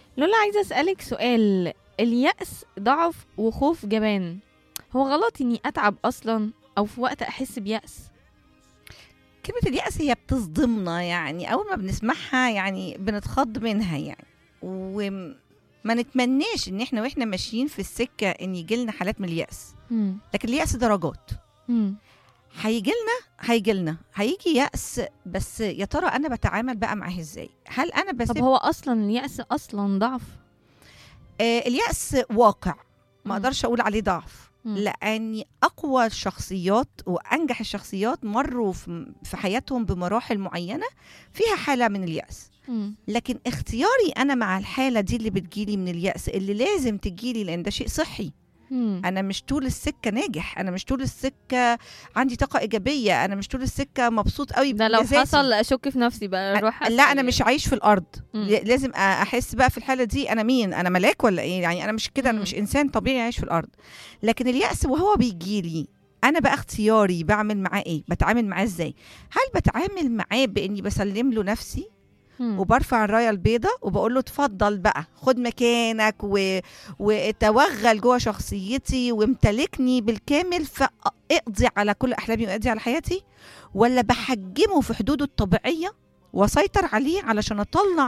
لولا عايزة أسألك سؤال اليأس ضعف وخوف جبان هو غلط إني أتعب أصلا أو في وقت أحس بيأس كلمة اليأس هي بتصدمنا يعني أول ما بنسمعها يعني بنتخض منها يعني وما نتمناش إن إحنا وإحنا ماشيين في السكة إن يجيلنا حالات من اليأس مم. لكن اليأس درجات مم. هيجي لنا هيجي لنا هيجي يأس بس يا ترى أنا بتعامل بقى معاه إزاي هل أنا طب بسيب هو أصلا اليأس أصلا ضعف آه اليأس واقع مم. ما أقدرش أقول عليه ضعف مم. لأن أقوى الشخصيات وأنجح الشخصيات مروا في في حياتهم بمراحل معينة فيها حالة من اليأس مم. لكن اختياري أنا مع الحالة دي اللي بتجيلي من اليأس اللي لازم تجيلي لأن ده شيء صحي مم. انا مش طول السكه ناجح انا مش طول السكه عندي طاقه ايجابيه انا مش طول السكه مبسوط قوي ده لو بمزاجي. حصل أشك في نفسي بقى أروح لا انا أسأل مش عايش في الارض مم. ل- لازم أ- احس بقى في الحاله دي انا مين انا ملاك ولا ايه يعني انا مش كده انا مم. مش انسان طبيعي عايش في الارض لكن الياس وهو بيجيلي انا بقى اختياري بعمل معاه ايه بتعامل معاه ازاي هل بتعامل معاه باني بسلم له نفسي مم. وبرفع الرايه البيضاء وبقول له اتفضل بقى خد مكانك و... وتوغل جوه شخصيتي وامتلكني بالكامل فاقضي على كل احلامي واقضي على حياتي ولا بحجمه في حدوده الطبيعيه واسيطر عليه علشان اطلع